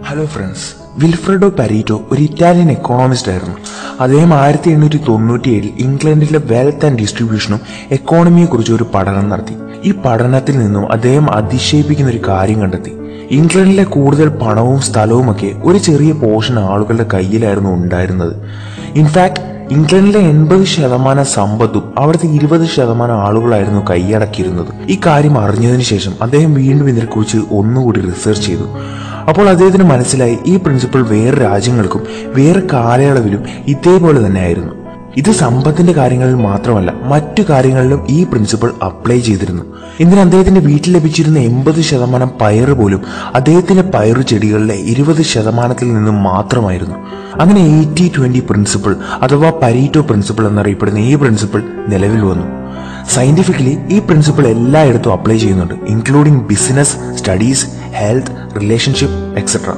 hello friends Vilfredo പരീറ്റോ ഒരു Italian economist ആയിരുന്നു അദ്ദേഹം ആയിരത്തി എണ്ണൂറ്റി തൊണ്ണൂറ്റി ഏഴിൽ ഇംഗ്ലണ്ടിലെ വെൽത്ത് ആൻഡ് ഡിസ്ട്രിബ്യൂഷനും എക്കോണമിയെ കുറിച്ച് ഒരു പഠനം നടത്തി ഈ പഠനത്തിൽ നിന്നും അദ്ദേഹം അതിശയിപ്പിക്കുന്ന ഒരു കാര്യം കണ്ടെത്തി ഇംഗ്ലണ്ടിലെ കൂടുതൽ പണവും സ്ഥലവുമൊക്കെ ഒരു ചെറിയ പോർഷൻ ആളുകളുടെ കയ്യിലായിരുന്നു ഉണ്ടായിരുന്നത് ഇൻഫാക്ട് ഇംഗ്ലണ്ടിലെ എൺപത് ശതമാനം സമ്പത്തും അവിടുത്തെ ഇരുപത് ശതമാനം ആളുകളായിരുന്നു കൈയടക്കിയിരുന്നത് ഈ കാര്യം അറിഞ്ഞതിന് ശേഷം അദ്ദേഹം വീണ്ടും ഇതിനെക്കുറിച്ച് ഒന്നുകൂടി റിസർച്ച് ചെയ്തു അപ്പോൾ അദ്ദേഹത്തിന് മനസ്സിലായി ഈ പ്രിൻസിപ്പിൾ വേറെ രാജ്യങ്ങൾക്കും വേറെ കാലയളവിലും ഇതേപോലെ തന്നെയായിരുന്നു ഇത് സമ്പത്തിന്റെ കാര്യങ്ങളിൽ മാത്രമല്ല മറ്റു കാര്യങ്ങളിലും ഈ പ്രിൻസിപ്പിൾ അപ്ലൈ ചെയ്തിരുന്നു എന്തിന് അദ്ദേഹത്തിന്റെ വീട്ടിൽ ലഭിച്ചിരുന്ന എൺപത് ശതമാനം പയറ് പോലും അദ്ദേഹത്തിന്റെ പയറു ചെടികളിലെ ഇരുപത് ശതമാനത്തിൽ നിന്നും മാത്രമായിരുന്നു അങ്ങനെ എയ്റ്റി ട്വന്റി പ്രിൻസിപ്പിൾ അഥവാ പരീറ്റോ പ്രിൻസിപ്പിൾ എന്നറിയപ്പെടുന്ന ഈ പ്രിൻസിപ്പിൾ നിലവിൽ വന്നു സയന്റിഫിക്കലി ഈ പ്രിൻസിപ്പിൾ എല്ലായിടത്തും അപ്ലൈ ചെയ്യുന്നുണ്ട് including business studies health relationship etcetera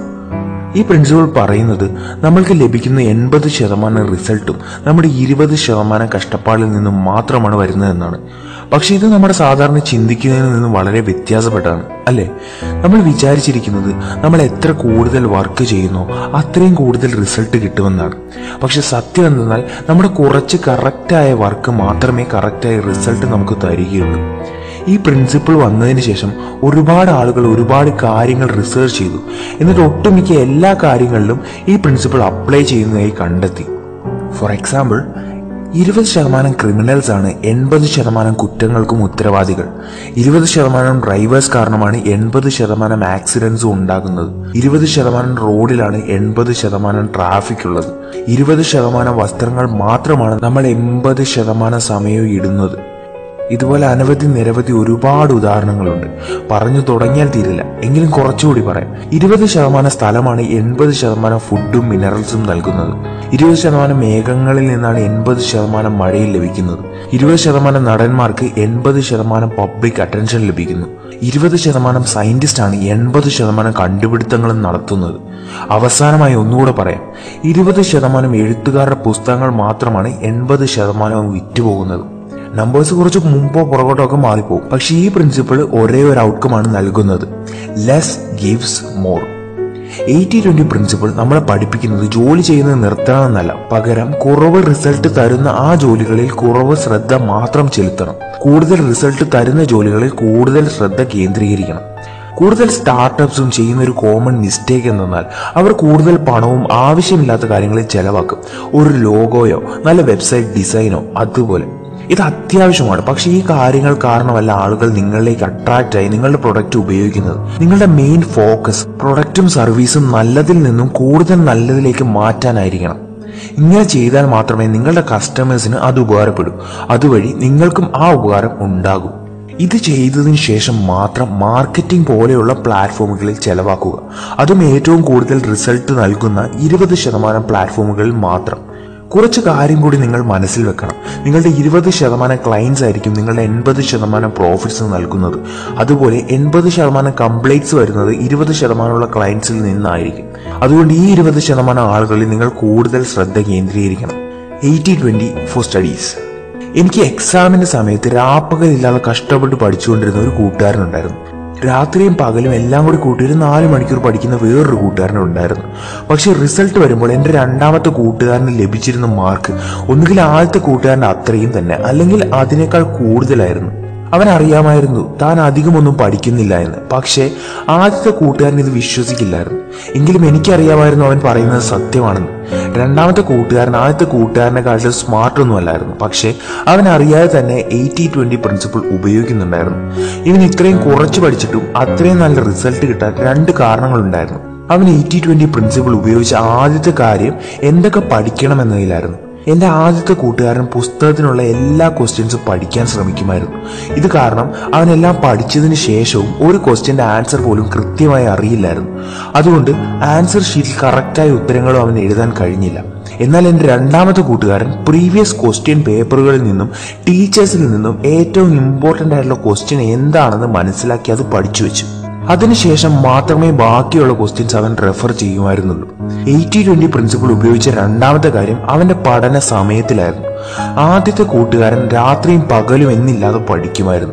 ഈ പ്രിൻസിപ്പിൾ പറയുന്നത് നമ്മൾക്ക് ലഭിക്കുന്ന എൺപത് ശതമാനം റിസൾട്ടും നമ്മുടെ ഇരുപത് ശതമാനം കഷ്ടപ്പാടിൽ നിന്നും മാത്രമാണ് വരുന്നതെന്നാണ് പക്ഷെ ഇത് നമ്മുടെ സാധാരണ ചിന്തിക്കുന്നതിൽ നിന്നും വളരെ വ്യത്യാസപ്പെട്ടാണ് അല്ലേ നമ്മൾ വിചാരിച്ചിരിക്കുന്നത് നമ്മൾ എത്ര കൂടുതൽ വർക്ക് ചെയ്യുന്നോ അത്രയും കൂടുതൽ റിസൾട്ട് കിട്ടുമെന്നാണ് പക്ഷെ സത്യം എന്തെന്നാൽ നമ്മുടെ കുറച്ച് കറക്റ്റായ വർക്ക് മാത്രമേ കറക്റ്റായ റിസൾട്ട് നമുക്ക് തരികയുള്ളൂ ഈ പ്രിൻസിപ്പിൾ വന്നതിന് ശേഷം ഒരുപാട് ആളുകൾ ഒരുപാട് കാര്യങ്ങൾ റിസർച്ച് ചെയ്തു എന്നിട്ട് ഒട്ടുമിക്ക എല്ലാ കാര്യങ്ങളിലും ഈ പ്രിൻസിപ്പിൾ അപ്ലൈ ചെയ്യുന്നതായി കണ്ടെത്തി ഫോർ എക്സാമ്പിൾ ഇരുപത് ശതമാനം ക്രിമിനൽസ് ആണ് എൺപത് ശതമാനം കുറ്റങ്ങൾക്കും ഉത്തരവാദികൾ ഇരുപത് ശതമാനം ഡ്രൈവേഴ്സ് കാരണമാണ് എൺപത് ശതമാനം ആക്സിഡൻസും ഉണ്ടാകുന്നത് ഇരുപത് ശതമാനം റോഡിലാണ് എൺപത് ശതമാനം ട്രാഫിക് ഉള്ളത് ഇരുപത് ശതമാനം വസ്ത്രങ്ങൾ മാത്രമാണ് നമ്മൾ എൺപത് ശതമാനം സമയവും ഇടുന്നത് ഇതുപോലെ അനവധി നിരവധി ഒരുപാട് ഉദാഹരണങ്ങളുണ്ട് പറഞ്ഞു തുടങ്ങിയാൽ തീരില്ല എങ്കിലും കുറച്ചുകൂടി പറയാം ഇരുപത് ശതമാനം സ്ഥലമാണ് എൺപത് ശതമാനം ഫുഡും മിനറൽസും നൽകുന്നത് ഇരുപത് ശതമാനം മേഘങ്ങളിൽ നിന്നാണ് എൺപത് ശതമാനം മഴയിൽ ലഭിക്കുന്നത് ഇരുപത് ശതമാനം നടന്മാർക്ക് എൺപത് ശതമാനം പബ്ലിക് അറ്റൻഷൻ ലഭിക്കുന്നു ഇരുപത് ശതമാനം സയന്റിസ്റ്റ് ആണ് എൺപത് ശതമാനം കണ്ടുപിടുത്തങ്ങളും നടത്തുന്നത് അവസാനമായി ഒന്നുകൂടെ പറയാം ഇരുപത് ശതമാനം എഴുത്തുകാരുടെ പുസ്തകങ്ങൾ മാത്രമാണ് എൺപത് ശതമാനവും വിറ്റുപോകുന്നത് നമ്പേഴ്സ് കുറച്ച് മുമ്പോ പുറകോട്ടോ ഒക്കെ മാറിപ്പോകും പക്ഷെ ഈ പ്രിൻസിപ്പിൾ ഒരേ ഒരു ഔട്ട്കമാണ് നൽകുന്നത് less gives more eighty twenty principle നമ്മളെ പഠിപ്പിക്കുന്നത് ജോലി ചെയ്യുന്നത് നിർത്തണമെന്നല്ല പകരം കുറവ് റിസൾട്ട് തരുന്ന ആ ജോലികളിൽ കുറവ് ശ്രദ്ധ മാത്രം ചെലുത്തണം കൂടുതൽ റിസൾട്ട് തരുന്ന ജോലികളിൽ കൂടുതൽ ശ്രദ്ധ കേന്ദ്രീകരിക്കണം കൂടുതൽ സ്റ്റാർട്ടപ്സും ചെയ്യുന്ന ഒരു കോമൺ മിസ്റ്റേക്ക് എന്തെന്നാൽ അവർ കൂടുതൽ പണവും ആവശ്യമില്ലാത്ത കാര്യങ്ങളിൽ ചെലവാക്കും ഒരു ലോഗോയോ നല്ല വെബ്സൈറ്റ് ഡിസൈനോ അതുപോലെ ഇത് അത്യാവശ്യമാണ് പക്ഷേ ഈ കാര്യങ്ങൾ കാരണമല്ല ആളുകൾ നിങ്ങളിലേക്ക് അട്രാക്റ്റ് ആയി നിങ്ങളുടെ പ്രൊഡക്റ്റ് ഉപയോഗിക്കുന്നത് നിങ്ങളുടെ മെയിൻ ഫോക്കസ് പ്രൊഡക്റ്റും സർവീസും നല്ലതിൽ നിന്നും കൂടുതൽ നല്ലതിലേക്ക് മാറ്റാനായിരിക്കണം ഇങ്ങനെ ചെയ്താൽ മാത്രമേ നിങ്ങളുടെ കസ്റ്റമേഴ്സിന് അത് ഉപകാരപ്പെടൂ അതുവഴി നിങ്ങൾക്കും ആ ഉപകാരം ഉണ്ടാകൂ ഇത് ചെയ്തതിനു ശേഷം മാത്രം മാർക്കറ്റിംഗ് പോലെയുള്ള പ്ലാറ്റ്ഫോമുകളിൽ ചെലവാക്കുക അതും ഏറ്റവും കൂടുതൽ റിസൾട്ട് നൽകുന്ന ഇരുപത് ശതമാനം പ്ലാറ്റ്ഫോമുകളിൽ മാത്രം കുറച്ച് കാര്യം കൂടി നിങ്ങൾ മനസ്സിൽ വെക്കണം നിങ്ങളുടെ ഇരുപത് ശതമാനം ക്ലയൻസ് ആയിരിക്കും നിങ്ങളുടെ എൺപത് ശതമാനം പ്രോഫിറ്റ്സ് നൽകുന്നത് അതുപോലെ എൺപത് ശതമാനം കംപ്ലൈൻറ്റ്സ് വരുന്നത് ഇരുപത് ശതമാനമുള്ള ക്ലയൻസിൽ നിന്നായിരിക്കും അതുകൊണ്ട് ഈ ഇരുപത് ശതമാനം ആളുകളിൽ നിങ്ങൾ കൂടുതൽ ശ്രദ്ധ കേന്ദ്രീകരിക്കണം എയ്റ്റി ട്വന്റി ഫോർ സ്റ്റഡീസ് എനിക്ക് എക്സാമിന്റെ സമയത്ത് രാപ്പകലില്ലാതെ കഷ്ടപ്പെട്ട് പഠിച്ചുകൊണ്ടിരുന്ന ഒരു കൂട്ടുകാരനുണ്ടായിരുന്നു രാത്രിയും പകലും എല്ലാം കൂടി കൂട്ടി ഒരു നാല് മണിക്കൂർ പഠിക്കുന്ന വേറൊരു കൂട്ടുകാരനുണ്ടായിരുന്നു പക്ഷെ റിസൾട്ട് വരുമ്പോൾ എൻ്റെ രണ്ടാമത്തെ കൂട്ടുകാരന് ലഭിച്ചിരുന്ന മാർക്ക് ഒന്നുകിൽ ആദ്യത്തെ കൂട്ടുകാരൻ്റെ അത്രയും തന്നെ അല്ലെങ്കിൽ അതിനേക്കാൾ കൂടുതലായിരുന്നു അവൻ അറിയാമായിരുന്നു താൻ അധികമൊന്നും പഠിക്കുന്നില്ല എന്ന് പക്ഷേ ആദ്യത്തെ കൂട്ടുകാരൻ ഇത് വിശ്വസിക്കില്ലായിരുന്നു എങ്കിലും എനിക്കറിയാമായിരുന്നു അവൻ പറയുന്നത് സത്യമാണെന്ന് രണ്ടാമത്തെ കൂട്ടുകാരൻ ആദ്യത്തെ കൂട്ടുകാരനെക്കാട്ടിലും സ്മാർട്ട് ഒന്നും അല്ലായിരുന്നു പക്ഷേ അവൻ അറിയാതെ തന്നെ എയ്റ്റി ട്വന്റി പ്രിൻസിപ്പിൾ ഉപയോഗിക്കുന്നുണ്ടായിരുന്നു ഇവൻ ഇത്രയും കുറച്ച് പഠിച്ചിട്ടും അത്രയും നല്ല റിസൾട്ട് കിട്ടാൻ രണ്ട് കാരണങ്ങളുണ്ടായിരുന്നു അവൻ എയ്റ്റി ട്വന്റി പ്രിൻസിപ്പിൾ ഉപയോഗിച്ച ആദ്യത്തെ കാര്യം എന്തൊക്കെ പഠിക്കണമെന്നതിലായിരുന്നു എന്റെ ആദ്യത്തെ കൂട്ടുകാരൻ പുസ്തകത്തിനുള്ള എല്ലാ ക്വസ്റ്റ്യൻസും പഠിക്കാൻ ശ്രമിക്കുമായിരുന്നു ഇത് കാരണം അവനെല്ലാം പഠിച്ചതിന് ശേഷവും ഒരു ക്വസ്റ്റ്യന്റെ ആൻസർ പോലും കൃത്യമായി അറിയില്ലായിരുന്നു അതുകൊണ്ട് ആൻസർ ഷീറ്റിൽ കറക്റ്റായ ഉത്തരങ്ങളും അവന് എഴുതാൻ കഴിഞ്ഞില്ല എന്നാൽ എൻ്റെ രണ്ടാമത്തെ കൂട്ടുകാരൻ പ്രീവിയസ് ക്വസ്റ്റ്യൻ പേപ്പറുകളിൽ നിന്നും ടീച്ചേഴ്സിൽ നിന്നും ഏറ്റവും ഇമ്പോർട്ടൻ്റ് ആയിട്ടുള്ള ക്വസ്റ്റ്യൻ എന്താണെന്ന് മനസ്സിലാക്കി അത് പഠിച്ചു വെച്ചു അതിനുശേഷം മാത്രമേ ബാക്കിയുള്ള ക്വസ്റ്റ്യൻസ് അവൻ റെഫർ ചെയ്യുമായിരുന്നുള്ളൂ എയ്റ്റി ട്വന്റി പ്രിൻസിപ്പിൾ ഉപയോഗിച്ച രണ്ടാമത്തെ കാര്യം അവന്റെ പഠന സമയത്തിലായിരുന്നു ആദ്യത്തെ കൂട്ടുകാരൻ രാത്രിയും പകലും എന്നില്ലാതെ പഠിക്കുമായിരുന്നു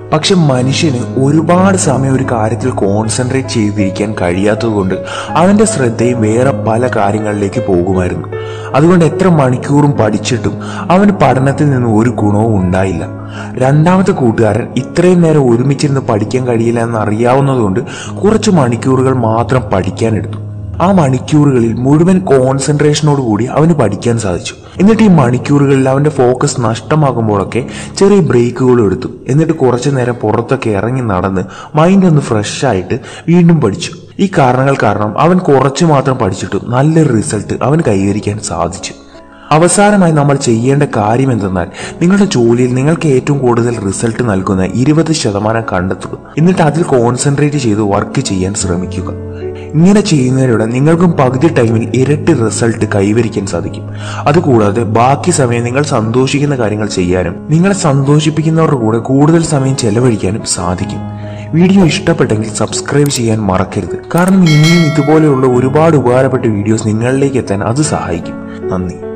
പക്ഷെ മനുഷ്യന് ഒരുപാട് സമയം ഒരു കാര്യത്തിൽ കോൺസെൻട്രേറ്റ് ചെയ്തിരിക്കാൻ കഴിയാത്തതുകൊണ്ട് അവന്റെ ശ്രദ്ധയും വേറെ പല കാര്യങ്ങളിലേക്ക് പോകുമായിരുന്നു അതുകൊണ്ട് എത്ര മണിക്കൂറും പഠിച്ചിട്ടും അവന് പഠനത്തിൽ നിന്ന് ഒരു ഗുണവും ഉണ്ടായില്ല രണ്ടാമത്തെ കൂട്ടുകാരൻ ഇത്രയും നേരം ഒരുമിച്ചിരുന്ന് പഠിക്കാൻ കഴിയില്ല എന്ന് അറിയാവുന്നതുകൊണ്ട് കുറച്ച് മണിക്കൂറുകൾ മാത്രം പഠിക്കാനെടുത്തു ആ മണിക്കൂറുകളിൽ മുഴുവൻ കോൺസെൻട്രേഷനോട് കൂടി അവന് പഠിക്കാൻ സാധിച്ചു എന്നിട്ട് ഈ മണിക്കൂറുകളിൽ അവന്റെ ഫോക്കസ് നഷ്ടമാകുമ്പോഴൊക്കെ ചെറിയ ബ്രേക്കുകളും എടുത്തു എന്നിട്ട് കുറച്ചു നേരം പുറത്തൊക്കെ ഇറങ്ങി നടന്ന് മൈൻഡ് ഒന്ന് ഫ്രഷ് ആയിട്ട് വീണ്ടും പഠിച്ചു ഈ കാരണങ്ങൾ കാരണം അവൻ കുറച്ചു മാത്രം പഠിച്ചിട്ടും നല്ലൊരു റിസൾട്ട് അവൻ കൈവരിക്കാൻ സാധിച്ചു അവസാനമായി നമ്മൾ ചെയ്യേണ്ട കാര്യം എന്തെന്നാൽ നിങ്ങളുടെ ജോലിയിൽ നിങ്ങൾക്ക് ഏറ്റവും കൂടുതൽ റിസൾട്ട് നൽകുന്ന ഇരുപത് ശതമാനം കണ്ടെത്തുക എന്നിട്ട് അതിൽ കോൺസെൻട്രേറ്റ് ചെയ്ത് വർക്ക് ചെയ്യാൻ ശ്രമിക്കുക ഇങ്ങനെ ചെയ്യുന്നതിലൂടെ നിങ്ങൾക്കും പകുതി ടൈമിൽ ഇരട്ടി റിസൾട്ട് കൈവരിക്കാൻ സാധിക്കും അതുകൂടാതെ ബാക്കി സമയം നിങ്ങൾ സന്തോഷിക്കുന്ന കാര്യങ്ങൾ ചെയ്യാനും നിങ്ങളെ സന്തോഷിപ്പിക്കുന്നവരുടെ കൂടെ കൂടുതൽ സമയം ചെലവഴിക്കാനും സാധിക്കും വീഡിയോ ഇഷ്ടപ്പെട്ടെങ്കിൽ സബ്സ്ക്രൈബ് ചെയ്യാൻ മറക്കരുത് കാരണം ഇനിയും ഇതുപോലെയുള്ള ഒരുപാട് ഉപകാരപ്പെട്ട വീഡിയോസ് നിങ്ങളിലേക്ക് എത്താൻ അത് സഹായിക്കും നന്ദി